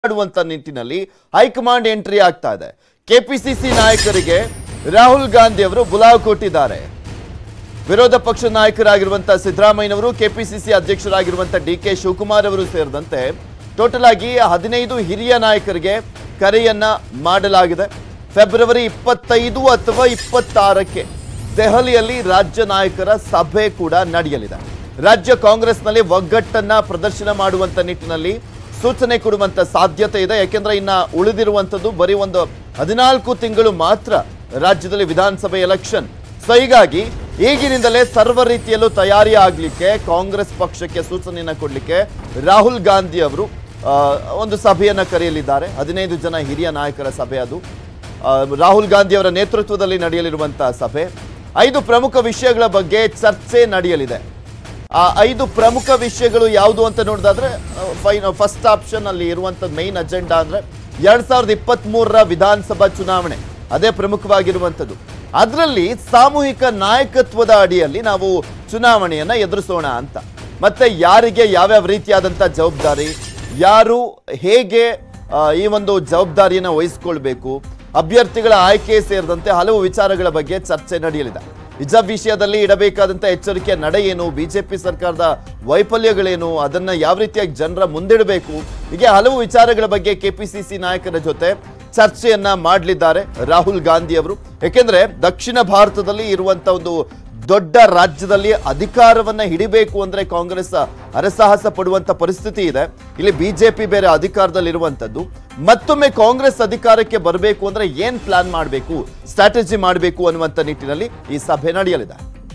ಮಾಡುವಂತ ನಿಟ್ಟಿನಲ್ಲಿ high command entry ಆಗ್ತಾ ಇದೆ ಕೆಪಿಸಿಸಿ ನಾಯಕರಿಗೆ ರಾಹುಲ್ ಗಾಂಧಿ ಅವರು ಬುಲಾವ್ ಕೊಟ್ಟಿದ್ದಾರೆ ವಿರೋಧ ಪಕ್ಷ ನಾಯಕರಾಗಿರುವಂತಹ ಸಿದ್ದರಾಮಯ್ಯನವರು ಕೆಪಿಸಿಸಿ ಅಧ್ಯಕ್ಷರಾಗಿರುವಂತಹ ಡಿ ಕೆ ಶಿವಕುಮಾರ್ ಅವರು ಸೇರಿದಂತೆ ಟೋಟಲ್ ಆಗಿ ಹದಿನೈದು ಹಿರಿಯ ನಾಯಕರಿಗೆ ಕರೆಯನ್ನ ಮಾಡಲಾಗಿದೆ ಫೆಬ್ರವರಿ ಇಪ್ಪತ್ತೈದು ಅಥವಾ ಇಪ್ಪತ್ತಾರಕ್ಕೆ ದೆಹಲಿಯಲ್ಲಿ ರಾಜ್ಯ ನಾಯಕರ ಸಭೆ ಕೂಡ ನಡೆಯಲಿದೆ ರಾಜ್ಯ ಕಾಂಗ್ರೆಸ್ನಲ್ಲಿ ಒಗ್ಗಟ್ಟನ್ನ ಪ್ರದರ್ಶನ ಮಾಡುವಂತ ನಿಟ್ಟಿನಲ್ಲಿ ಸೂಚನೆ ಕೊಡುವಂತ ಸಾಧ್ಯತೆ ಇದೆ ಯಾಕೆಂದ್ರೆ ಇನ್ನ ಉಳಿದಿರುವಂತದ್ದು ಬರೀ ಒಂದು ಹದಿನಾಲ್ಕು ತಿಂಗಳು ಮಾತ್ರ ರಾಜ್ಯದಲ್ಲಿ ವಿಧಾನಸಭೆ ಎಲೆಕ್ಷನ್ ಸೊ ಹೀಗಾಗಿ ಈಗಿನಿಂದಲೇ ಸರ್ವ ರೀತಿಯಲ್ಲೂ ತಯಾರಿ ಆಗಲಿಕ್ಕೆ ಕಾಂಗ್ರೆಸ್ ಪಕ್ಷಕ್ಕೆ ಸೂಚನೆಯನ್ನ ಕೊಡಲಿಕ್ಕೆ ರಾಹುಲ್ ಗಾಂಧಿ ಅವರು ಆ, ಒಂದು ಸಭೆಯನ್ನ ಕರೆಯಲಿದ್ದಾರೆ ಹದಿನೈದು ಜನ ಹಿರಿಯ ನಾಯಕರ ಸಭೆ ಅದು ಆ, ರಾಹುಲ್ ಗಾಂಧಿ ಅವರ ನೇತೃತ್ವದಲ್ಲಿ ನಡೆಯಲಿರುವಂತಹ ಸಭೆ ಐದು ಪ್ರಮುಖ ವಿಷಯಗಳ ಬಗ್ಗೆ ಚರ್ಚೆ ನಡೆಯಲಿದೆ ಆ ಐದು ಪ್ರಮುಖ ವಿಷಯಗಳು ಯಾವುದು ಅಂತ ನೋಡಿದಾದ್ರೆ ಫೈನ್ ಫಸ್ಟ್ ಆಪ್ಷನ್ ಅಲ್ಲಿ ಇರುವಂಥದ್ದು ಮೈನ್ ಅಜೆಂಡಾ ಅಂದ್ರೆ ಎರಡ್ ಸಾವಿರದ ಇಪ್ಪತ್ತ್ ಮೂರರ ವಿಧಾನಸಭಾ ಚುನಾವಣೆ ಅದೇ ಪ್ರಮುಖವಾಗಿರುವಂಥದ್ದು ಅದರಲ್ಲಿ ಸಾಮೂಹಿಕ ನಾಯಕತ್ವದ ಅಡಿಯಲ್ಲಿ ನಾವು ಚುನಾವಣೆಯನ್ನ ಎದುರಿಸೋಣ ಅಂತ ಮತ್ತೆ ಯಾರಿಗೆ ಯಾವ್ಯಾವ ರೀತಿಯಾದಂಥ ಜವಾಬ್ದಾರಿ ಯಾರು ಹೇಗೆ ಆ, ಈ ಒಂದು ಜವಾಬ್ದಾರಿಯನ್ನು ವಹಿಸ್ಕೊಳ್ಬೇಕು ಅಭ್ಯರ್ಥಿಗಳ ಆಯ್ಕೆ ಸೇರಿದಂತೆ ಹಲವು ವಿಚಾರಗಳ ಬಗ್ಗೆ ಚರ್ಚೆ ನಡೆಯಲಿದೆ ಹಿಜಾಬ್ ವಿಷಯದಲ್ಲಿ ಇಡಬೇಕಾದಂಥ ಎಚ್ಚರಿಕೆಯ ನಡೆ ಏನು ಬಿಜೆಪಿ ಸರ್ಕಾರದ ವೈಫಲ್ಯಗಳೇನು ಅದನ್ನ ಯಾವ ರೀತಿಯಾಗಿ ಜನರ ಮುಂದಿಡಬೇಕು ಹೀಗೆ ಹಲವು ವಿಚಾರಗಳ ಬಗ್ಗೆ ಕೆಪಿಸಿಸಿ ನಾಯಕರ ಜೊತೆ ಚರ್ಚೆಯನ್ನ ಮಾಡಲಿದ್ದಾರೆ ರಾಹುಲ್ ಗಾಂಧಿ ಅವರು ಯಾಕೆಂದ್ರೆ ದಕ್ಷಿಣ ಭಾರತದಲ್ಲಿ ಇರುವಂತ ಒಂದು ದೊಡ್ಡ ರಾಜ್ಯದಲ್ಲಿ ಅಧಿಕಾರವನ್ನ ಹಿಡಿಬೇಕು ಅಂದ್ರೆ ಕಾಂಗ್ರೆಸ್ ಹರಸಾಹಸ ಪಡುವಂತ ಪರಿಸ್ಥಿತಿ ಇದೆ ಇಲ್ಲಿ ಬಿಜೆಪಿ ಬೇರೆ ಅಧಿಕಾರದಲ್ಲಿ ಇರುವಂತದ್ದು ಮತ್ತೊಮ್ಮೆ ಕಾಂಗ್ರೆಸ್ ಅಧಿಕಾರಕ್ಕೆ ಬರಬೇಕು ಅಂದ್ರೆ ಏನ್ ಪ್ಲಾನ್ ಮಾಡಬೇಕು ಸ್ಟ್ರಾಟಜಿ ಮಾಡಬೇಕು ಅನ್ನುವಂತ ನಿಟ್ಟಿನಲ್ಲಿ ಈ ಸಭೆ ನಡೆಯಲಿದೆ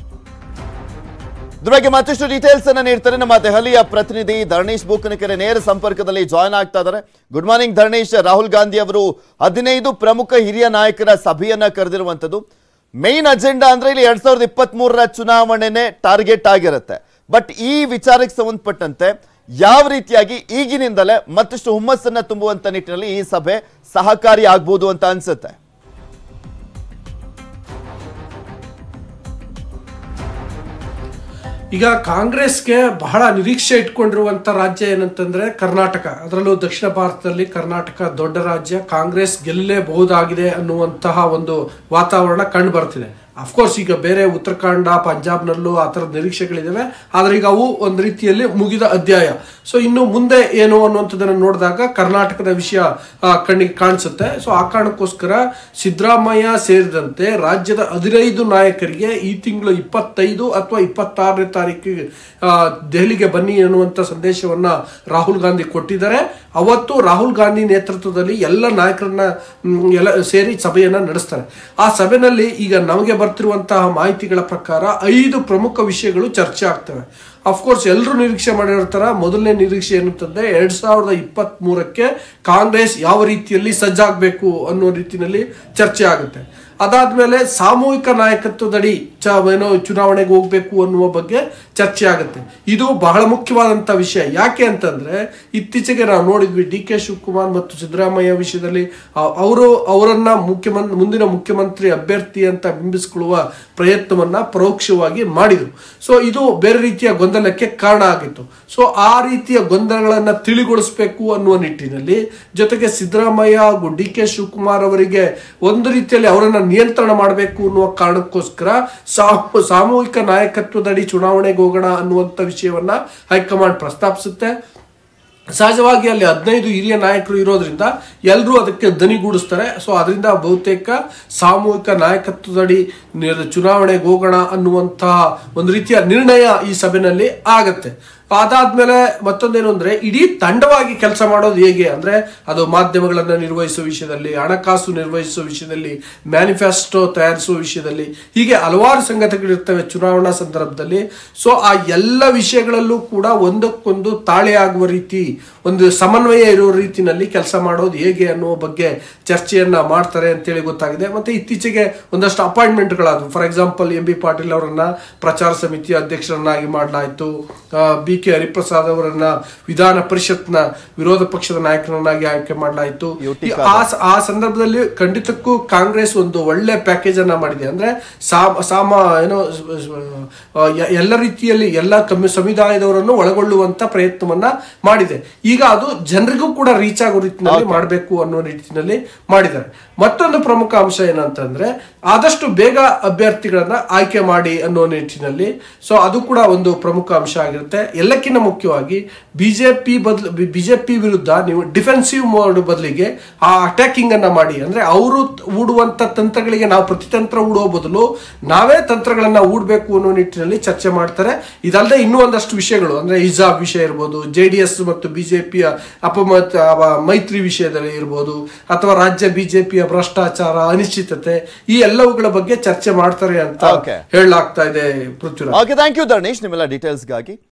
ಇದ್ರ ಬಗ್ಗೆ ಮತ್ತಷ್ಟು ಡೀಟೇಲ್ಸ್ ಅನ್ನ ನೀಡ್ತಾರೆ ನಮ್ಮ ದೆಹಲಿಯ ಪ್ರತಿನಿಧಿ ಧರ್ಣೀಶ್ ಬೂಕನಕೆರೆ ನೇರ ಸಂಪರ್ಕದಲ್ಲಿ ಜಾಯ್ನ್ ಆಗ್ತಾ ಇದ್ದಾರೆ ಗುಡ್ ಮಾರ್ನಿಂಗ್ ಧರ್ಣೀಶ್ ರಾಹುಲ್ ಗಾಂಧಿ ಅವರು ಹದಿನೈದು ಪ್ರಮುಖ ಹಿರಿಯ ನಾಯಕರ ಸಭೆಯನ್ನ ಕರೆದಿರುವಂತದ್ದು ಮೈನ್ ಅಜೆಂಡಾ ಅಂದ್ರೆ ಇಲ್ಲಿ ಎರಡ್ ಸಾವಿರದ ಇಪ್ಪತ್ತ್ ಮೂರರ ಚುನಾವಣೆನೆ ಟಾರ್ಗೆಟ್ ಆಗಿರುತ್ತೆ ಬಟ್ ಈ ವಿಚಾರಕ್ಕೆ ಸಂಬಂಧಪಟ್ಟಂತೆ ಯಾವ ರೀತಿಯಾಗಿ ಈಗಿನಿಂದಲೇ ಮತ್ತಷ್ಟು ಹುಮ್ಮಸ್ಸನ್ನ ತುಂಬುವಂತ ನಿಟ್ಟಿನಲ್ಲಿ ಈ ಸಭೆ ಸಹಕಾರಿ ಆಗ್ಬೋದು ಅಂತ ಅನ್ಸುತ್ತೆ ಈಗ ಕಾಂಗ್ರೆಸ್ಗೆ ಬಹಳ ನಿರೀಕ್ಷೆ ಇಟ್ಕೊಂಡಿರುವಂತ ರಾಜ್ಯ ಏನಂತಂದ್ರೆ ಕರ್ನಾಟಕ ಅದರಲ್ಲೂ ದಕ್ಷಿಣ ಭಾರತದಲ್ಲಿ ಕರ್ನಾಟಕ ದೊಡ್ಡ ರಾಜ್ಯ ಕಾಂಗ್ರೆಸ್ ಗೆಲ್ಲಲೇಬಹುದಾಗಿದೆ ಅನ್ನುವಂತಹ ಒಂದು ವಾತಾವರಣ ಕಂಡು ಬರ್ತಿದೆ ಅಫ್ಕೋರ್ಸ್ ಈಗ ಬೇರೆ ಉತ್ತರಾಖಂಡ ಪಂಜಾಬ್ನಲ್ಲೂ ಆ ಥರದ ನಿರೀಕ್ಷೆಗಳಿದ್ದಾವೆ ಆದರೆ ಈಗ ಅವು ಒಂದು ರೀತಿಯಲ್ಲಿ ಮುಗಿದ ಅಧ್ಯಾಯ ಸೊ ಇನ್ನು ಮುಂದೆ ಏನು ಅನ್ನುವಂಥದ್ದನ್ನು ನೋಡಿದಾಗ ಕರ್ನಾಟಕದ ವಿಷಯ ಆ, ಕಣ್ಣಿಗೆ ಕಾಣಿಸುತ್ತೆ ಸೊ ಆ ಕಾರಣಕ್ಕೋಸ್ಕರ ಸಿದ್ದರಾಮಯ್ಯ ಸೇರಿದಂತೆ ರಾಜ್ಯದ ಹದಿನೈದು ನಾಯಕರಿಗೆ ಈ ತಿಂಗಳು ಇಪ್ಪತ್ತೈದು ಅಥವಾ ಇಪ್ಪತ್ತಾರನೇ ತಾರೀಕಿಗೆ ಆ, ದೆಹಲಿಗೆ ಬನ್ನಿ ಅನ್ನುವಂಥ ಸಂದೇಶವನ್ನ ರಾಹುಲ್ ಗಾಂಧಿ ಕೊಟ್ಟಿದ್ದಾರೆ ಅವತ್ತು ರಾಹುಲ್ ಗಾಂಧಿ ನೇತೃತ್ವದಲ್ಲಿ ಎಲ್ಲ ನಾಯಕರನ್ನ ಮ್, ಎಲ್ಲ ಸೇರಿ ಸಭೆಯನ್ನ ನಡೆಸ್ತಾರೆ ಆ ಸಭೆಯಲ್ಲಿ ಈಗ ನಮಗೆ ಬರ್ತಿರುವಂತಹ ಮಾಹಿತಿಗಳ ಪ್ರಕಾರ ಐದು ಪ್ರಮುಖ ವಿಷಯಗಳು ಚರ್ಚೆ ಆಗ್ತವೆ ಅಫ್ಕೋರ್ಸ್ ಎಲ್ಲರೂ ನಿರೀಕ್ಷೆ ಮಾಡಿರ್ತಾರ ಮೊದಲನೇ ನಿರೀಕ್ಷೆ ಏನಂತಂದ್ರೆ ಎರಡ್ ಸಾವಿರದ ಇಪ್ಪತ್ತ್ ಮೂರಕ್ಕೆ ಕಾಂಗ್ರೆಸ್ ಯಾವ ರೀತಿಯಲ್ಲಿ ಸಜ್ಜಾಗಬೇಕು ಅನ್ನೋ ರೀತಿಯಲ್ಲಿ ಚರ್ಚೆ ಆಗುತ್ತೆ ಅದಾದ್ಮೇಲೆ ಸಾಮೂಹಿಕ ನಾಯಕತ್ವದಡಿ ಚ ಏನೋ ಚುನಾವಣೆಗೆ ಹೋಗ್ಬೇಕು ಅನ್ನುವ ಬಗ್ಗೆ ಚರ್ಚೆ ಆಗುತ್ತೆ ಇದು ಬಹಳ ಮುಖ್ಯವಾದಂತ ವಿಷಯ ಯಾಕೆ ಅಂತಂದ್ರೆ ಇತ್ತೀಚೆಗೆ ನಾವು ನೋಡಿದ್ವಿ ಡಿ ಕೆ ಶಿವಕುಮಾರ್ ಮತ್ತು ಸಿದ್ದರಾಮಯ್ಯ ವಿಷಯದಲ್ಲಿ ಅ- ಅವರು ಅವರನ್ನ ಮುಖ್ಯಮಂತ್ರಿ ಮುಂದಿನ ಮುಖ್ಯಮಂತ್ರಿ ಅಭ್ಯರ್ಥಿ ಅಂತ ಬಿಂಬಿಸಿಕೊಳ್ಳುವ ಪ್ರಯತ್ನವನ್ನ ಪರೋಕ್ಷವಾಗಿ ಮಾಡಿದ್ರು ಸೊ ಇದು ಬೇರೆ ರೀತಿಯ ಗೊಂದಲಕ್ಕೆ ಕಾರಣ ಆಗಿತ್ತು ಸೊ ಆ ರೀತಿಯ ಗೊಂದಲಗಳನ್ನ ತಿಳಿಗೊಳಿಸಬೇಕು ಅನ್ನುವ ನಿಟ್ಟಿನಲ್ಲಿ ಜೊತೆಗೆ ಸಿದ್ದರಾಮಯ್ಯ ಹಾಗೂ ಡಿ ಕೆ ಶಿವಕುಮಾರ್ ಅವರಿಗೆ ಒಂದು ರೀತಿಯಲ್ಲಿ ಅವರನ್ನ ನಿಯಂತ್ರಣ ಮಾಡಬೇಕು ಅನ್ನುವ ಕಾರಣಕ್ಕೋಸ್ಕರ ಸಾ- ಸಾಮೂಹಿಕ ನಾಯಕತ್ವದಡಿ ಚುನಾವಣೆಗೆ ಹೋಗೋಣ ಅನ್ನುವಂಥ ವಿಷಯವನ್ನ ಹೈಕಮಾಂಡ್ ಪ್ರಸ್ತಾಪಿಸುತ್ತೆ ಸಹಜವಾಗಿ ಅಲ್ಲಿ ಹದಿನೈದು ಹಿರಿಯ ನಾಯಕರು ಇರೋದ್ರಿಂದ ಎಲ್ಲರೂ ಅದಕ್ಕೆ ದನಿಗೂಡಿಸ್ತಾರೆ ಸೊ ಅದರಿಂದ ಬಹುತೇಕ ಸಾಮೂಹಿಕ ನಾಯಕತ್ವದಡಿ ನಿ- ಚುನಾವಣೆಗೆ ಹೋಗೋಣ ಅನ್ನುವಂತಹ ಒಂದು ರೀತಿಯ ನಿರ್ಣಯ ಈ ಸಭೆಯಲ್ಲಿ ಆಗತ್ತೆ ಅದಾದ್ಮೇಲೆ ಮತ್ತೊಂದೇನು ಅಂದ್ರೆ ಇಡೀ ತಂಡವಾಗಿ ಕೆಲಸ ಮಾಡೋದು ಹೇಗೆ ಅಂದ್ರೆ ಅದು ಮಾಧ್ಯಮಗಳನ್ನ ನಿರ್ವಹಿಸುವ ವಿಷಯದಲ್ಲಿ ಹಣಕಾಸು ನಿರ್ವಹಿಸುವ ವಿಷಯದಲ್ಲಿ ಮ್ಯಾನಿಫೆಸ್ಟೋ ತಯಾರಿಸುವ ವಿಷಯದಲ್ಲಿ ಹೀಗೆ ಹಲವಾರು ಸಂಗತಿಗಳಿರ್ತವೆ ಚುನಾವಣಾ ಸಂದರ್ಭದಲ್ಲಿ ಸೊ ಆ ಎಲ್ಲ ವಿಷಯಗಳಲ್ಲೂ ಕೂಡ ಒಂದಕ್ಕೊಂದು ತಾಳೆ ಆಗುವ ರೀತಿ ಒಂದು ಸಮನ್ವಯ ಇರುವ ರೀತಿನಲ್ಲಿ ಕೆಲಸ ಮಾಡೋದು ಹೇಗೆ ಅನ್ನುವ ಬಗ್ಗೆ ಚರ್ಚೆಯನ್ನ ಮಾಡ್ತಾರೆ ಅಂತೇಳಿ ಗೊತ್ತಾಗಿದೆ ಮತ್ತೆ ಇತ್ತೀಚೆಗೆ ಒಂದಷ್ಟು ಅಪಾಯಿಂಟ್ಮೆಂಟ್ಗಳಾದವು for example M B Patil ಅವರನ್ನ ಪ್ರಚಾರ ಸಮಿತಿ ಅಧ್ಯಕ್ಷರನ್ನಾಗಿ ಮಾಡಲಾಯಿತು ಬಿ ಬಿ ಕೆ ಹರಿಪ್ರಸಾದ್ ಅವರನ್ನ ವಿಧಾನ ಪರಿಷತ್ನ ವಿರೋಧ ಪಕ್ಷದ ನಾಯಕರನ್ನಾಗಿ ಆಯ್ಕೆ ಮಾಡಲಾಯಿತು ಯುಟಿ ಈ- ಆ ಸ- ಆ ಸಂದರ್ಭದಲ್ಲಿ ಖಂಡಿತಕ್ಕೂ ಕಾಂಗ್ರೆಸ್ ಒಂದು ಒಳ್ಳೆ ಪ್ಯಾಕೇಜ್ ಅನ್ನ ಮಾಡಿದೆ ಅಂದ್ರೆ ಸಾಮ ಸಾಮ ಏನೋ ಸ್- ಸ್- ಆ, ಎ- ಎಲ್ಲ ರೀತಿಯಲ್ಲಿ ಎಲ್ಲ ಕಮ್ಮಿ ಸಮುದಾಯದವರನ್ನು ಒಳಗೊಳ್ಳುವಂತ ಪ್ರಯತ್ನವನ್ನ ಮಾಡಿದೆ ಈಗ ಅದು ಜನರಿಗೂ ಕೂಡ ರೀಚ್ ಆಗೋ ರೀತಿಯಲ್ಲಿ ಮಾಡಬೇಕು ಅನ್ನೋ ನಿಟ್ಟಿನಲ್ಲಿ ಮಾಡಿದ್ದಾರೆ ಮತ್ತೊಂದು ಪ್ರಮುಖ ಅಂಶ ಏನಂತಂದ್ರೆ ಆದಷ್ಟು ಬೇಗ ಅಭ್ಯರ್ಥಿಗಳನ್ನ ಆಯ್ಕೆ ಮಾಡಿ ಅನ್ನೋ ನಿಟ್ಟಿನಲ್ಲಿ ಸೊ ಅದು ಕೂಡ ಒಂದು ಪ್ರಮುಖ ಅಂಶ ಆಗಿರುತ್ತೆ ಎಲ್ಲಕ್ಕಿಂತ ಮುಖ್ಯವಾಗಿ ಬಿಜೆಪಿ ಬದಲು ಬಿಜೆಪಿ ವಿರುದ್ಧ ನೀವು ಡಿಫೆನ್ಸಿವ್ ಮೋಡ್ ಬದಲಿಗೆ ಆ ಅಟ್ಯಾಕಿಂಗ್ ಅನ್ನ ಮಾಡಿ ಅಂದ್ರೆ ಅವರು ಹೂಡುವಂತ ತಂತ್ರಗಳಿಗೆ ನಾವು ಪ್ರತಿತಂತ್ರ ಹೂಡುವ ಬದಲು ನಾವೇ ತಂತ್ರಗಳನ್ನ ಹೂಡಬೇಕು ಅನ್ನೋ ನಿಟ್ಟಿನಲ್ಲಿ ಚರ್ಚೆ ಮಾಡ್ತಾರೆ ಇದಲ್ಲದೆ ಇನ್ನೂ ಒಂದಷ್ಟು ವಿಷಯಗಳು ಅಂದ್ರೆ ಹಿಜಾಬ್ ವಿಷಯ ಇರ್ಬೋದು ಜೆ ಡಿ ಎಸ್ ಮತ್ತು ಬಿಜೆಪಿಯ ಅಪಮತ ಅವ- ಮೈತ್ರಿ ವಿಷಯದಲ್ಲಿ ಇರ್ಬೋದು ಅಥವಾ ರಾಜ್ಯ ಬಿಜೆಪಿಯ ಭ್ರಷ್ಟಾಚಾರ ಅನಿಶ್ಚಿತತೆ ಈ ಎಲ್ಲವುಗಳ ಬಗ್ಗೆ ಚರ್ಚೆ ಮಾಡ್ತಾರೆ ಅಂತ Okay. ಹೇಳಲಾಗ್ತಾ ಇದೆ Prithviraj okay thank you Dharnesh ನಿಮ್ಮೆಲ್ಲ ಡೀಟೇಲ್ಸ್ಗಾಗಿ